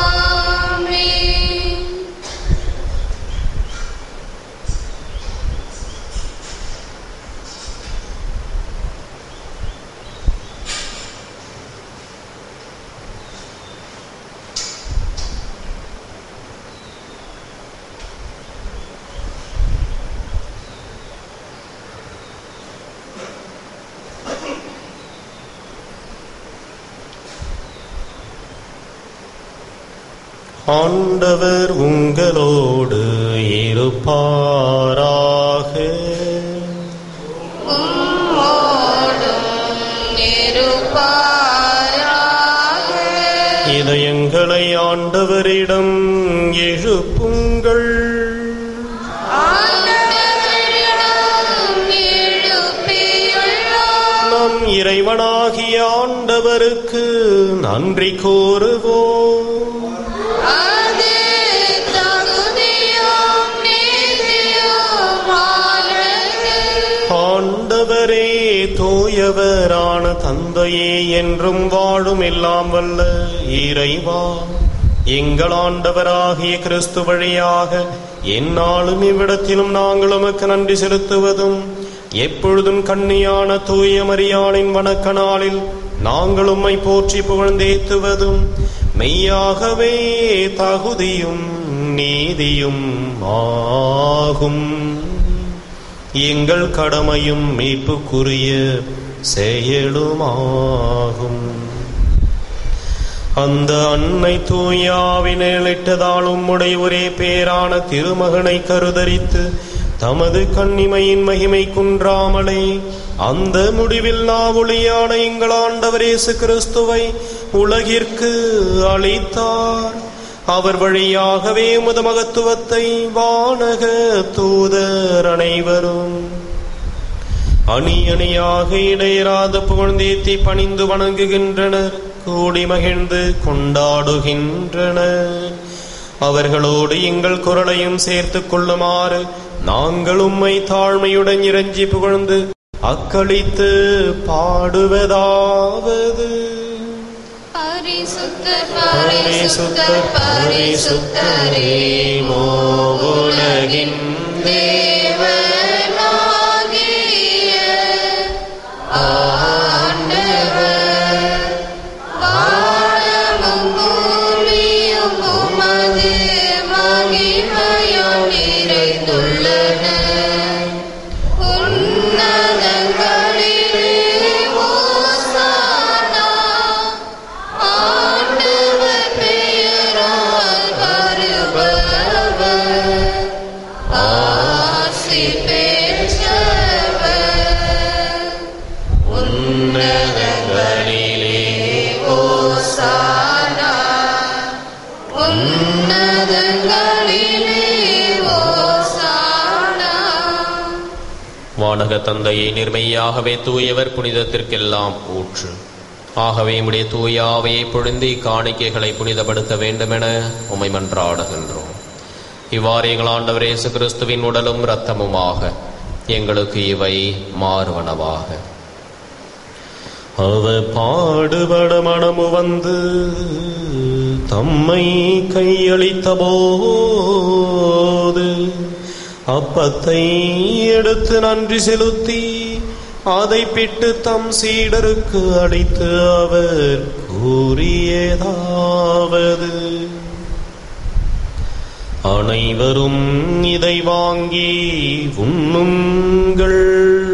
ஆண்டவர் உங்களோடு இருப்பாராக இருப்பாராக. இதயங்களை ஆண்டவரிடம் எழுப்புங்கள் ஆண்டவரிடம் எழுப்பியுள்ளோம். நம் இறைவனாகிய ஆண்டவருக்கு நன்றி கூறுவோம் அது தகுதியும் நீதியுமானது. ஆண்டவரே தூயவரான தந்தையே என்றும் வாழும் எல்லாம் வல்ல இறைவா எங்கள் ஆண்டவராகிய கிறிஸ்து வழியாக எந்நாளும் இவ்விடத்திலும் நாங்கள் உமக்கு நன்றி செலுத்துவதும் எப்பொழுதும் கண்ணியான தூய மரியாளின் வணக்க நாளில் நாங்கள் உம்மை போற்றி புகழ்ந்தேத்துவதும் மெய்யாகவே தகுதியும் நீதியும் ஆகும் எங்கள் கடமையும் மீட்புக்குரிய செயலுமாகும் அந்த அன்னை தூயாவினிட்டதால் உம்முடைய ஒரே பேரான திருமகனை கருதரித்து தமது கன்னிமையின் மகிமை குன்றாமலே அந்த முடிவில் ஒளியான எங்கள் ஆண்டவர் இயேசு கிறிஸ்துவை உலகிற்கு அளித்தார் அவர் வழியாகவே உமது மகத்துவத்தை வானக தூதர் அனைவரும் அணி அணியாக இடையராத புகழ்ந்தேத்தி பணிந்து வணங்குகின்றனர் கூடி மகிழ்ந்து கொண்டாடுகின்றனர் அவர்களோடு எங்கள் குரலையும் சேர்த்துக் கொள்ளுமாறு நாங்கள் உம்மை தாழ்மையுடன் இறைஞ்சி புகழ்ந்து அக்களித்து பாடுவதாவது பரிசுத்தர் பரிசுத்தர் பரிசுத்தரே உலகின் தேவனாகிய ஆண்டவர் வானமும் பூமியும் உமது மகிமையால் நிறைந்துள்ளன உன்னதங்களிலே வானக தந்தையை நிர்மையாகவே தூயவர் புனிதத்திற்கெல்லாம் ஊற்று ஆகவே உடைய தூயாவையை பொழுந்தி காணிக்கைகளை புனிதப்படுத்த வேண்டுமென உமை மன்றாடுகின்றோம் இவ்வாறு எங்கள் ஆண்டவர் இயேசு கிறிஸ்துவின் உடலும் இரத்தமுமாக எங்களுக்கு இவை மாறுவனவாக அவர் பாடுபட மனமு வந்து தம்மை கையளித்த போது அப்பத்தை எடுத்து நன்றி செலுத்தி அதை பிட்டு தம் சீடருக்கு அளித்து அவர் கூறியதாவது அனைவரும் இதை வாங்கி உண்ணுங்கள்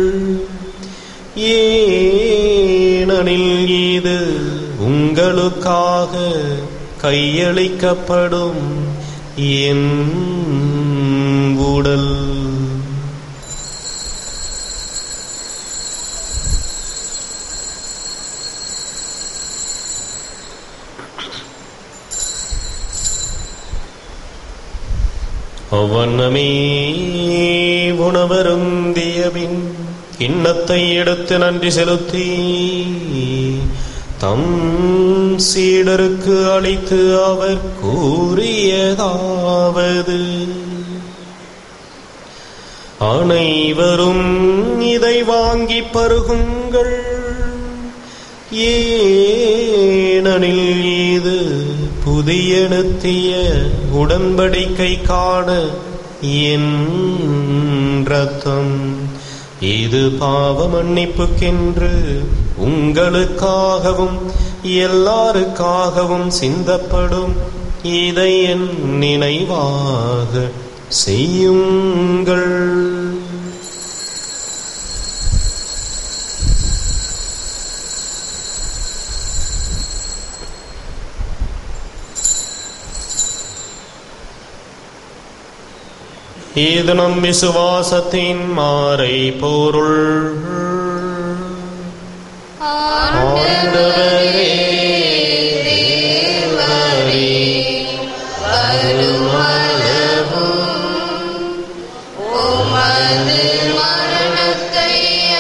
ஏனெனில் இது உங்களுக்காக கையளிக்கப்படும் என் உடல் அவ்வண்ணமே உணவருந்தியபின் கிண்ணத்தை எடுத்து நன்றி செலுத்தி தம் சீடருக்கு அளித்து அவர் கூறியதாவது அனைவரும் இதை வாங்கி பருகுங்கள் ஏனெனில் இது புதிய நித்திய உடன்படிக்கை காண என் ரத்தம் இது பாவ மன்னிப்புக்கென்று உங்களுக்காகவும் எல்லாருக்காகவும் சிந்தப்படும் இதை என் நினைவாக செய்யுங்கள் இது நம் விசுவாசத்தின் மாறை பொருள் ஆண்டவரே தேவரே, உமது மரணத்தை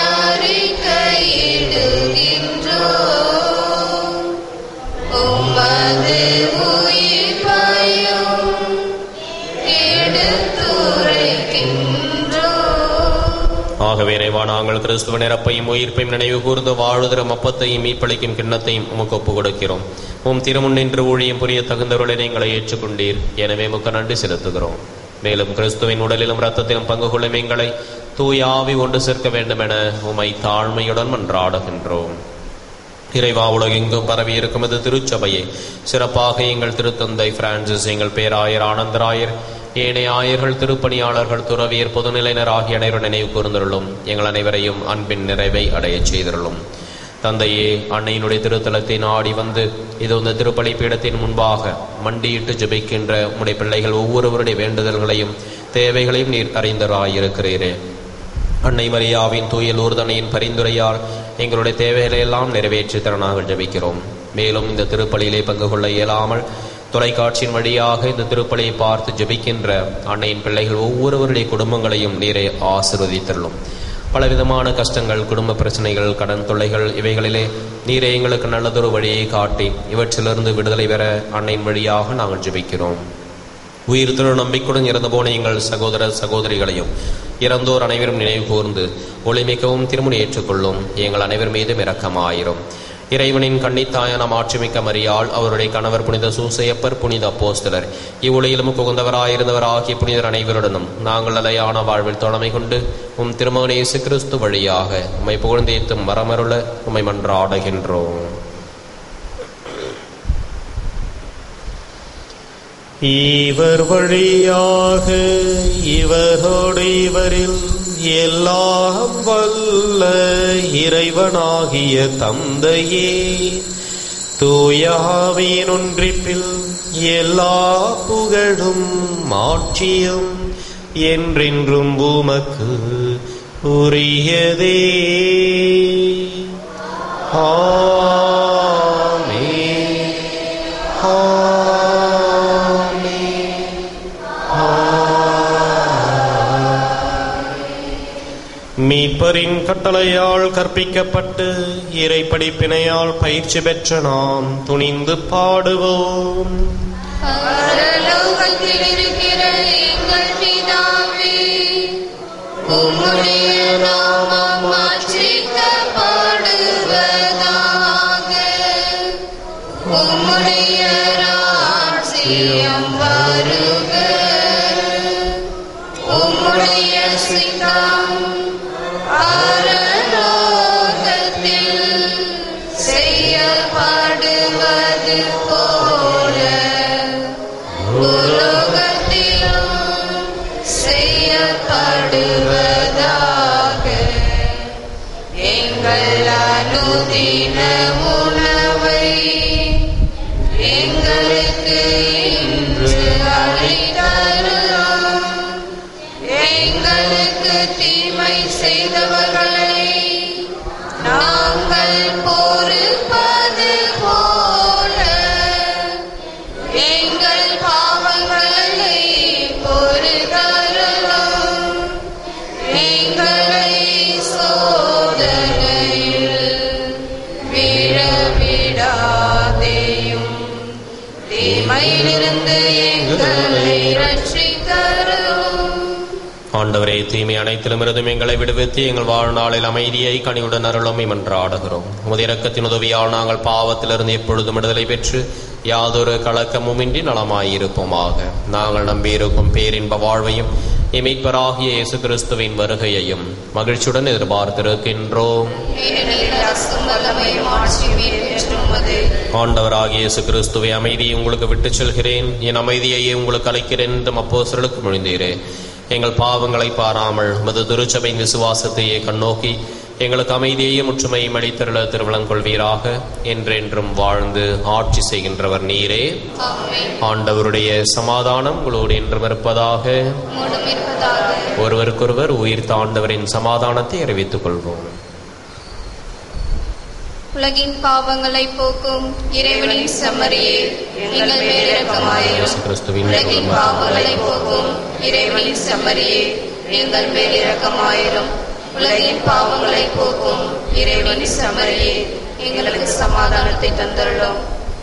அறிக்கையிடுகின்றோம் உமது உயிர்ப்பையும் எடுத்துரைக்கின்றோம் ஆகவே இறைவா நாங்கள் கிறிஸ்துவ நிரப்பையும் உயிர்ப்பையும் நினைவு கூர்ந்து வாழுதரும் அப்பத்தையும் மீப்பளிக்கும் கிண்ணத்தையும் உமக்கு ஒப்புக் கொடுக்கிறோம் உம் திருமுன் நின்று ஊழியம் புரிய தகுந்தவர்களை எங்களை ஏற்றுக்கொண்டீர் எனவே முக்க நன்றி செலுத்துகிறோம் மேலும் கிறிஸ்துவின் உடலிலும் இரத்தத்திலும் பங்கு கொள்ளும் எங்களை தூயாவி ஒன்று சேர்க்க வேண்டும் என உமை தாழ்மையுடன் மன்றாடுகின்றோம் இறைவா உலகெங்கும் பரவி இருக்கும் இது திருச்சபையே சிறப்பாக எங்கள் திருத்தந்தை பிரான்சிஸ் எங்கள் பேராயர் ஆனந்தராயர் ஏனைய ஆயர்கள் திருப்பணியாளர்கள் துறவியர் பொதுநிலையினர் ஆகிய அனைவரும் நினைவு கூர்ந்துள்ளோம் எங்கள் அனைவரையும் அன்பின் நிறைவை அடையச் செய்துள்ளோம் தந்தையே அன்னையினுடைய திருத்தலத்தை நாடி வந்து இது இந்த திருப்பலி பீடத்தின் முன்பாக மண்டியிட்டு ஜெபிக்கின்ற உம்முடைய பிள்ளைகள் ஒவ்வொருவருடைய வேண்டுதல்களையும் தேவைகளையும் நீர் அறிந்தராயிருக்கிறீரே அன்னை மரியாவின் தூய லூர்தனையின் பரிந்துரையால் எங்களுடைய தேவைகளை எல்லாம் நிறைவேற்றி தர நாங்கள் ஜெபிக்கிறோம் மேலும் இந்த திருப்பலியிலே பங்கு கொள்ள இயலாமல் தொலைக்காட்சியின் வழியாக இந்த திருப்பலியை பார்த்து ஜெபிக்கின்ற அன்னையின் பிள்ளைகள் ஒவ்வொருவருடைய குடும்பங்களையும் நீரை ஆசிர்வதித்தருளும் பலவிதமான கஷ்டங்கள் குடும்ப பிரச்சனைகள் கடன் தொல்லைகள் இவைகளிலே நீரே எங்களுக்கு நல்லதொரு வழியை காட்டி இவற்றிலிருந்து விடுதலை பெற அன்னையின் வழியாக நாங்கள் ஜெபிக்கிறோம் உயிர் திரு நம்பிக்கையுடன் இறந்து போன எங்கள் சகோதர சகோதரிகளையும் இறந்தோர் அனைவரும் நினைவு கூர்ந்து ஒளிமிக்கவும் திருமணி ஏற்றுக்கொள்ளும் எங்கள் அனைவர் மீதும் இரக்கமாயிரும் இறைவனின் கன்னித்தாயான மாட்சிமிக்க மரியாள் அவருடைய கணவர் புனித சூசையப்பர் புனித அப்போஸ்தலர் இவ்வுலகிலும் புகுந்தவராயிருந்தவர் ஆகிய புனிதர் அனைவருடனும் நாங்கள் நிலையான வாழ்வில் தொடமை கொண்டு உம் திருமகன் இயேசு கிறிஸ்து வழியாக உம்மை புகழ்ந்தேத்தும் வரமருள உம்மை மன்றாடுகின்றோம் இவர் வழியாக இவரோடு இவரில் எல்லாம் வல்ல இறைவனாகிய தந்தையே தூயாவின் ஒன்றிப்பில் எல்லா புகழும் மாட்சியும் என்றென்றும் உமக்கு உரியதே ஆமென் ஆமென் மீட்பரின் கட்டளையால் கற்பிக்கப்பட்டு இறை படிப்பினையால் பயிற்சி பெற்ற நாம் துணிந்து பாடுவோம் பரலோகத்தில் இருக்கிற எங்கள் பிதாவே, உம்முடைய நாமம் மாற்றிக்கப்படுவதாக. உம்முடைய ராஜ்யம் வருக. உம்முடைய சித்தம் பரலோகத்தில் செய்யப்படுவது போல உலோகத்திலும் செய்யப்படுவதாக எங்கள் அனுதின உணவை எங்களுக்கு இன்று அளித்தருளும் எங்களுக்கு தீமை செய்தவர்களை நாங்கள் பொறுப்பது போல எங்கள் பாவங்களை பொறுத்தருளும் எங்களை சோதனையில் விழவிடாதேயும் தீமையிலிருந்து எங்களை ரட்சித்தருளும் ஆண்டவரே தீமை அனைத்திலும் இருந்தும் எங்களை விடுவித்து எங்கள் வாழ்நாளில் அமைதியை கனிவுடன் அருளும் மன்றாடுகிறோம் உமது இரக்கத்தின் உதவியால் நாங்கள் பாவத்திலிருந்து எப்பொழுதும் விடுதலை பெற்று யாதொரு கலக்கமுமின்றி நலமாயிருப்போமாக நாங்கள் நம்பியிருக்கும் பேரின்ப வாழ்வையும் இமைப்பராகிய இயேசு கிறிஸ்துவின் வருகையையும் மகிழ்ச்சியுடன் எதிர்பார்த்திருக்கின்றோம் ஏனெனில் அசுமதமையும் ஆட்சியும் ஏற்றுமது ஆண்டவராகிய இயேசு கிறிஸ்துவை அமைதியை உங்களுக்கு விட்டுச் செல்கிறேன் என் அமைதியையே உங்களுக்கு அளிக்கிறேன் என்றும் அப்போஸ்தலருக்கு மொழிந்தீரே எங்கள் பாவங்களை பாராமல் உமது திருச்சபையின் விசுவாசத்தையே கண்ணோக்கி எங்களுக்கு அமைதியையும் ஒற்றுமையும் அளித்தருள திருவிழங்கொள்வீராக என்றென்றும் வாழ்ந்து ஆட்சி செய்கின்றவர் நீரே ஆமென் ஆண்டவருடைய சமாதானம் உங்களோடு என்றும் இருப்பதாக மூடும் இருப்பதாக ஒருவருக்கொருவர் உயிர்த்த ஆண்டவரின் சமாதானத்தை அறிவித்துக் கொள்வோம் உலகின் பாவங்களை போக்கும் இறைவனின் செம்மறியே எங்கள் மேலிரக்கமாயிரும் இயேசு கிறிஸ்துவின் உலகின் பாவங்களை போக்கும் இறைவனின் செம்மறியே எங்கள் மேலிரக்கமாயிரும் உலகின் பாவங்களை போக்கும் இறைவனின் செம்மறியே எங்களுக்கு சமாதானத்தை தந்தருளும்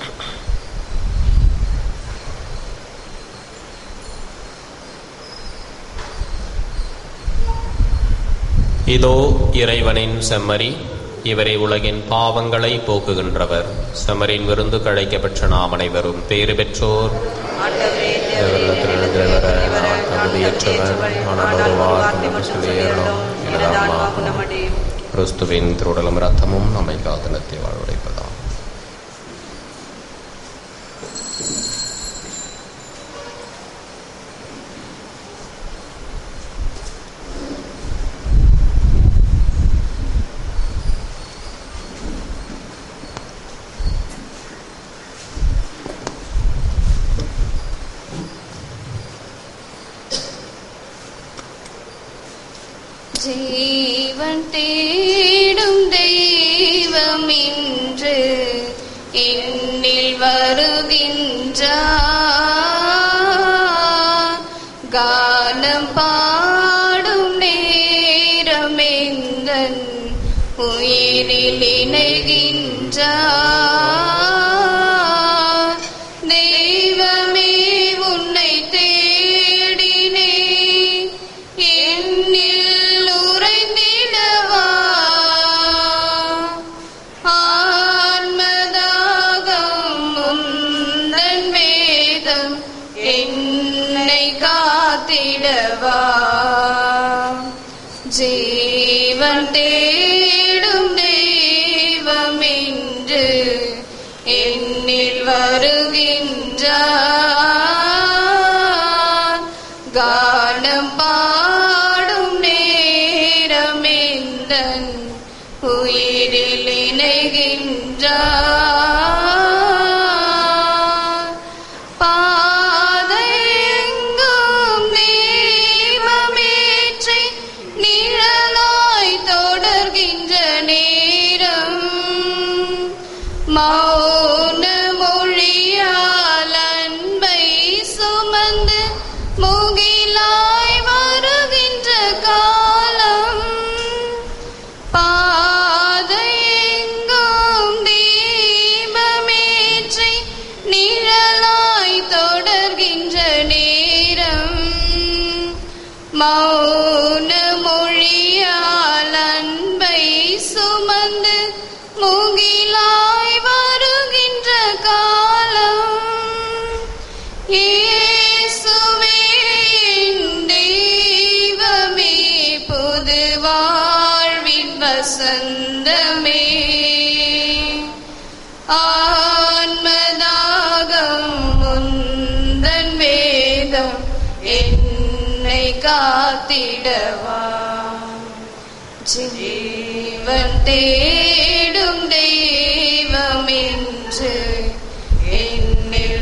இதோ இறைவனின் செம்மறி இவரை உலகின் பாவங்களை போக்குகின்றவர் செம்மரின் விருந்து கழைக்கப்பெற்ற நாம் அனைவரும் பேறு பெற்றோர் தேவரிடத்தில் எழுந்திருக்கிற நான் தகுதியற்றவர் ஆனால் ஒரு வார்த்தை மட்டும் சொல்லியேறணும் எனது ஆன்மா குணமடையும். கிறிஸ்துவின் திருடலும் ரத்தமும் நம்மை காதலத்தை வாழ்வடைப்பதாம் ஜீவன் தேடும் தெய்வம் இன்று என்னில் வருகின்றார் கானம் பாடும் நேரம் எந்தன் உயிரில் இணைகின்றார் தெய்வமே உன்னை தேடினேன் என்னில் உறைந்திடவா ஆன்மதாகம் முந்தன் வேதம் என்னை காத்திடவா ஜீவன் தேடும் தெய்வம் என்று என்னில் வருகின்றார் கானம் பாடும் நேரம் எந்தன் உயிரில் இணைகின்றார் பாதையெங்கும் தீபமேற்றி நிழலாய் தொடர்கின்ற நேரம் மௌன மொழியால் அன்பை மௌன மொழியால் அன்பை சுமந்து முகிலாய் வருகின்ற காலம் இயேசுவே என் தெய்வமே புது வாழ்வின் வசந்தமே ஆன்மதாகம் முந்தன் வேதம் என்னை காத்திடவா ஜீவன் தேடும் தெய்வம் என்று என்னில்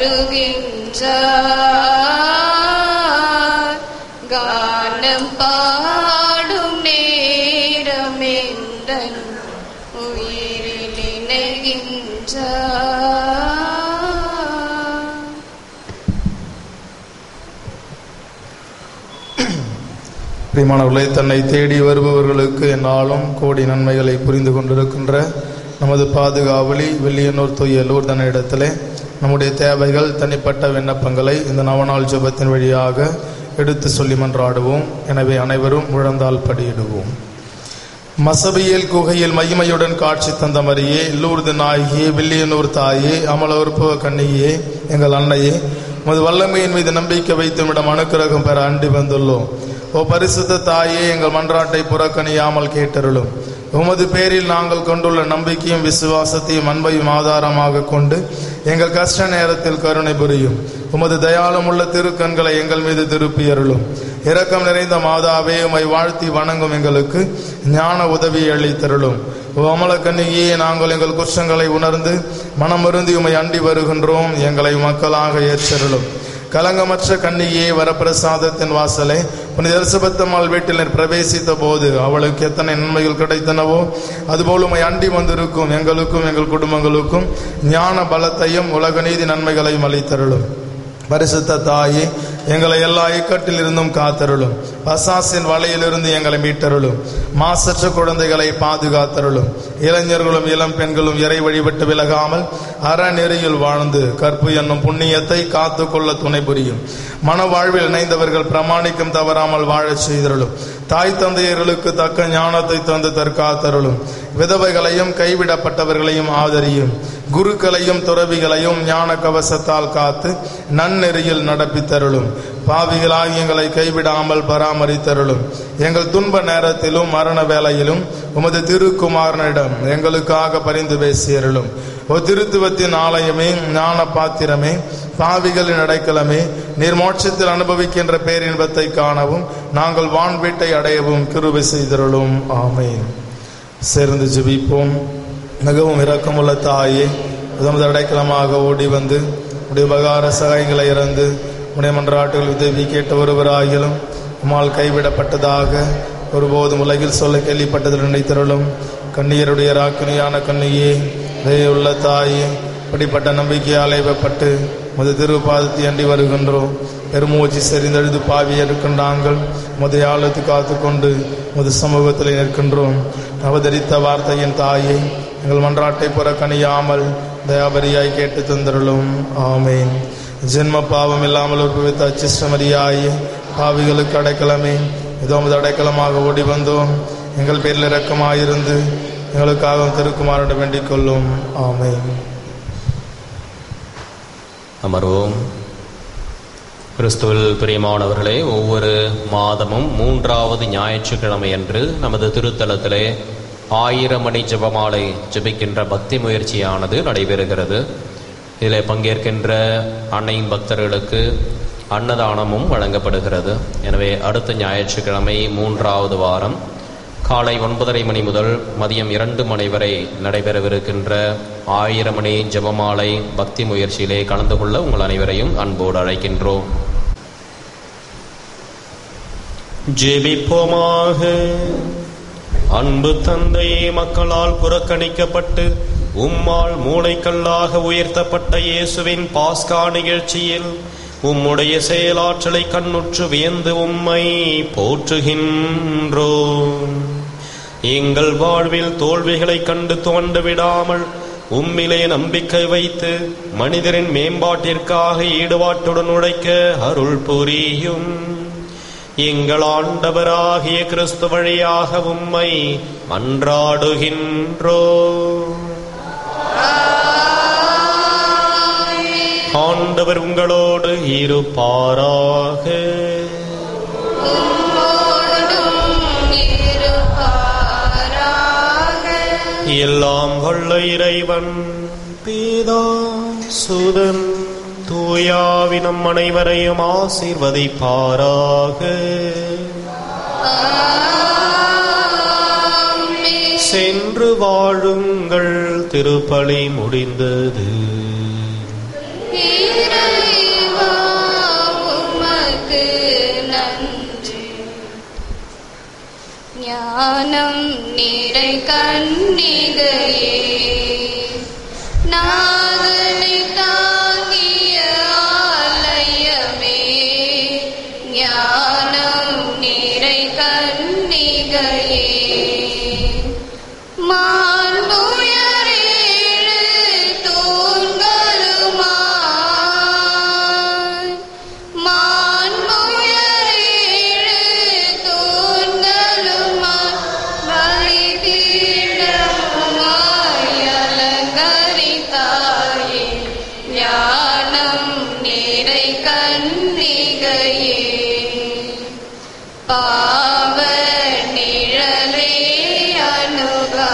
வருகின்றார் கானம் பாடும் நேரம் எந்தன் உயிரில் இணைகின்றார் பிரியமானவர்களே தன்னை தேடி வருபவர்களுக்கு என்னாலும் கோடி நன்மைகளை புரிந்து கொண்டிருக்கின்ற நமது பாதுகாவலி வெள்ளியனூர் தூய லூர்தன இடத்திலே நம்முடைய தேவைகள் தனிப்பட்ட விண்ணப்பங்களை இந்த நவநாள் ஜெபத்தின் வழியாக எடுத்து சொல்லி மன்றாடுவோம் எனவே அனைவரும் முழந்தால் படியிடுவோம் மசபியல் குகையில் மகிமையுடன் காட்சி தந்த மரியே லூர்து நாயகியே வில்லியனூர் தாயே அமலோற்புவ கண்ணியே எங்கள் அன்னையே உமது வல்லமையின் மீது நம்பிக்கை வைத்து விடம் அனுக்கிரகம் பெற அண்டி வந்துள்ளோம் ஓ பரிசுத்த தாயே எங்கள் மன்றாட்டை புறக்கணியாமல் கேட்டருளும் உமது பேரில் நாங்கள் கொண்டுள்ள நம்பிக்கையும் விசுவாசத்தையும் அன்பையும் ஆதாரமாக கொண்டு எங்கள் கஷ்ட நேரத்தில் கருணை புரியும் உமது தயாளம் உள்ள திருக்கண்களை எங்கள் மீது திருப்பி அருளும் இரக்கம் நிறைந்த மாதாவே உமை வாழ்த்தி வணங்கும் எங்களுக்கு ஞான உதவி அளித்தருளும் அமலக்கண்ணியே நாங்கள் எங்கள் குற்றங்களை உணர்ந்து மனமருந்தி உமை அண்டி வருகின்றோம் எங்களை மக்களாக ஏற்றருளும் கலங்கமற்ற கன்னியே வரப்பிரசாதத்தின் வாசலை புனித எலிசபெத்தம்மாள் வீட்டில் பிரவேசித்த போது அவளுக்கு எத்தனை நன்மைகள் கிடைத்தனவோ அதுபோல் உமை அண்டி வந்திருக்கும் எங்களுக்கும் எங்கள் குடும்பங்களுக்கும் ஞான பலத்தையும் உலக நீதி நன்மைகளையும் அளித்தருளும் பரிசுத்த தாயே எங்களை எல்லா இக்கட்டில் இருந்தும் காத்தருளும் பசாசின் வலையிலிருந்து எங்களை மீட்டருளும் மாசற்ற குழந்தைகளை பாதுகாத்தருளும் இளைஞர்களும் இளம் பெண்களும் இறை வழிபட்டு விலகாமல் அறநெறியில் வாழ்ந்து கற்பு என்னும் புண்ணியத்தை காத்துக்கொள்ள துணை புரியும் மன வாழ்வில் இணைந்தவர்கள் பிரமாணிக்கம் தவறாமல் வாழச் செய்தருளும் தாய் தந்தையர்களுக்கு தக்க ஞானத்தை தந்து தற்காத்தருளும் விதவைகளையும் கைவிடப்பட்டவர்களையும் ஆதரியும் குருக்களையும் துறவிகளையும் ஞான கவசத்தால் காத்து நன்னெறியில் நடப்பித்தருளும் பாவிகளாகி எங்களை கைவிடாமல் பராமரித்தருளும் எங்கள் துன்ப நேரத்திலும் மரண வேளையிலும் உமது திருக்குமாரனிடம் எங்களுக்காக பரிந்து பேசியருளும் ஓ திருத்துவத்தின் ஆலயமே ஞான பாத்திரமே பாவிகளின் அடைக்கலமே நீர் மோட்சத்தில் அனுபவிக்கின்ற பேரின்பத்தை காணவும் நாங்கள் வான் வீட்டை அடையவும் கிருபை செய்தருளும் ஆமென் சேர்ந்து ஜெபிப்போம் மிகவும் இரக்கமுள்ள தாயே உதமது அடைக்கலமாக ஓடி வந்து உடைய உபகார சகாயங்களை இறந்து உடைய மன்றாட்டுகள் உதவி கேட்ட ஒருவராகிலும் உமால் கைவிடப்பட்டதாக ஒருபோதும் உலகில் சொல்ல கேள்விப்பட்டதில் நினைத்தருளும் கண்ணியருடைய ராக்கினியான கண்ணியே தயவுள்ள தாயே இப்படிப்பட்ட நம்பிக்கையால் ஏவப்பட்டு முது திருப்பாதத்தை அண்டி வருகின்றோம் பெருமூச்சு செறிந்தெழுது பாவி இருக்கின்றாங்கள் முதை ஆழத்து காத்து கொண்டு முது சமூகத்தில் நிற்கின்றோம் அவதரித்த வார்த்தையின் தாயே எங்கள் மன்றாட்டை புறக்கணியாமல் தயாபரியாய் கேட்டு தந்தருளும் ஆமேன் ஜென்ம பாவம் இல்லாமல் உற்பவித்த அச்சிஷ்டமரியாயே பாவிகளுக்கு அடைக்கலமே இதோ உமது அடைக்கலமாக ஓடி வந்தோம் எங்கள் பேரில் இரக்கமாயிருந்து எங்களுக்காக திருக்குமாரிடம் வேண்டிக் கொள்ளும் ஆமேன் அமர்வோம் கிறிஸ்துவில் பிரியமானவர்களே ஒவ்வொரு மாதமும் மூன்றாவது ஞாயிற்றுக்கிழமை அன்று நமது திருத்தலத்திலே ஆயிரம் மணி ஜெபமாலை ஜெபிக்கின்ற பக்தி முயற்சியானது நடைபெறுகிறது இதில் பங்கேற்கின்ற அன்னையின் பக்தர்களுக்கு அன்னதானமும் வழங்கப்படுகிறது எனவே அடுத்த ஞாயிற்றுக்கிழமை மூன்றாவது வாரம் காலை ஒன்பதரை மணி முதல் மதியம் இரண்டு மணி வரை நடைபெறவிருக்கின்ற ஆயிரம் மணி ஜெபமாலை பக்தி முயற்சியிலே கலந்து கொள்ள உங்கள் அனைவரையும் அன்போடு அழைக்கின்றோம் ஜெபிப்போமாக அன்பு தந்தையே மக்களால் புறக்கணிக்கப்பட்டு உம்மால் மூளைக்கல்லாக உயர்த்தப்பட்ட இயேசுவின் பாஸ்கா நிகழ்ச்சியில் உம்முடைய செயலாற்றலை கண்ணுற்று வியந்து உம்மை போற்றுகின்றோம் எங்கள் வாழ்வில் தோல்விகளைக் கண்டு துவண்டு விடாமல் உம்மிலே நம்பிக்கை வைத்து மனிதரின் மேம்பாட்டிற்காக ஈடுபாட்டுடன் உழைக்க அருள் புரியும் எங்கள் ஆண்டவராகிய கிறிஸ்து வழியாக உம்மை மன்றாடுகின்றோ ஆண்டவர் உங்களோடு இருப்பாராக எல்லாம் வல்ல இறைவன் பீதா சுதன் தூயாவினம் அனைவரையும் ஆசீர்வதிப்பாராக சென்று வாழுங்கள் திருப்பலி முடிந்தது இறைவா, உமக்கு நன்றி. ஞானம் நிறை கண்ணிகையே நாதனை தாங்கிய ஆலயமே ஞானம் நிறை கண்ணிகையே மாண்புயரேழு தூண்களுமாய் மாண்புயரேழு தூண்களுமாய் பலிபீடமுமாய் அலங்கரித்தாயே ஞானம் நிறை கன்னிகையே பாவ நிழலே அணுகா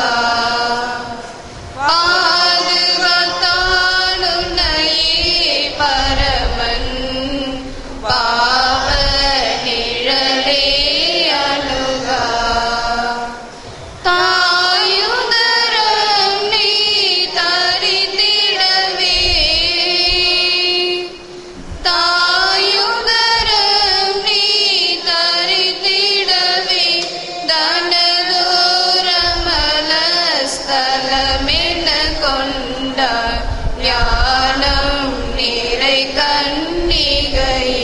பாதுகாத்தானுனையே பரமன் பாவ நிழலே அணுகா தாயுதரம் நீ தரித்திடவே தாயுதரம் நீ தரித்திடவே தனதூரமலஸ்தலமென கொண்டார் ஞானம் நிறை கண்ணிகையே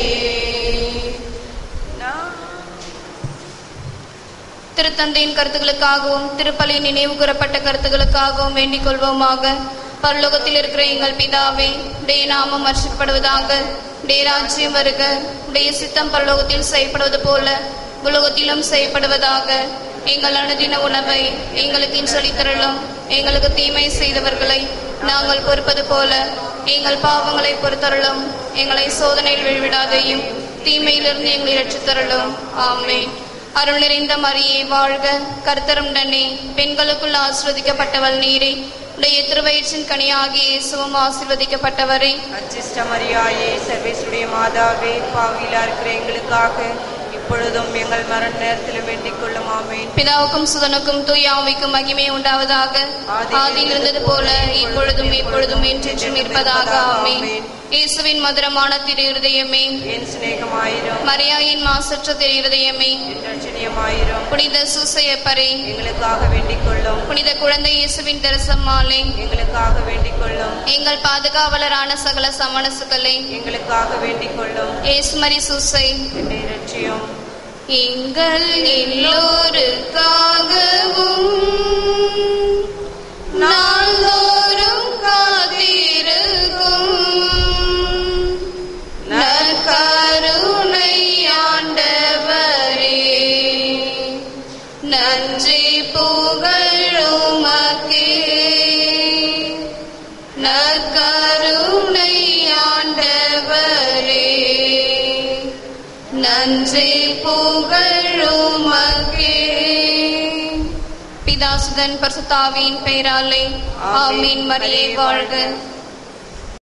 திருத்தந்தையின் கருத்துக்களுக்காகவும் திருப்பலி நினைவு கூறப்பட்ட கருத்துக்களுக்காகவும் வேண்டிக் கொள்வோமாக பரலோகத்தில் இருக்கிற எங்கள் பிதாவே உடைய நாமம் அர்ச்சிக்கப்படுவதாக உடைய ராஜ்யம் வருக உடைய சித்தம் பரலோகத்தில் செய்யப்படுவது போல உலகத்திலும் செய்யப்படுவதாக எங்கள் அனுதின உணவை எங்களுக்கு சொல்லித்தரலும் எங்களுக்கு தீமை செய்தவர்களை நாங்கள் பொறுப்பது போல எங்கள் பாவங்களை பொறுத்தருளும் எங்களை சோதனையில் விழுவிடாதையும் தீமையிலிருந்து எங்களை ரட்சித்தருளும் ஆமென் அருள் நிறைந்த மரியே வாழ்க கர்த்தருடனே பெண்களுக்குள் ஆசிர்வதிக்கப்பட்டவள் நீரே உடைய திருவயிற்றின் கனியாகிய இயேசுவும் ஆசிர்வதிக்கப்பட்டவரே அச்சிஷ்ட மரியாயே சர்வேசுடைய மாதாவே பாவிலா இருக்கிற எங்களுக்காக இப்பொழுதும் எங்கள் மரண நேரத்திலும் வேண்டிக் கொள்ளும் ஆமேன் பிதாவுக்கும் சுதனுக்கும் தூய ஆவிக்கும் மகிமை உண்டாவதாக ஆதியில் இருந்தது போல இப்பொழுதும் இப்பொழுதும் என்றென்றும் இருப்பதாக ஆமென் இயேசுவின் மதுரமான திரு இருதயமே என் சிநேகமாயிரும் மரியாயின் மாசற்ற திரு இருதயமே என் ரட்சணியமாயிரும் புனித சூசையப்பரே எங்களுக்காக வேண்டிக் கொள்ளும் புனித குழந்தை இயேசுவின் தரிசமாலே எங்களுக்காக வேண்டிக் கொள்ளும் எங்கள் பாதுகாவலரான சகல சமணசுகளே எங்களுக்காக வேண்டிக் கொள்ளும் இயேசுமரி சூசை என்னை ரட்சியும் எங்கள் எல்லோருக்காகவும் நாள்தோறும் காத்திருக்கும் நற்கருணை ஆண்டவரே நன்றி புகழுமக்கே நற்கருணை ஆண்டவரே நன்றி புகழுமக்கே பிதாசுதன் பரிசுத்தாவியின் பெயராலே ஆமீன் மரியே வாழ்க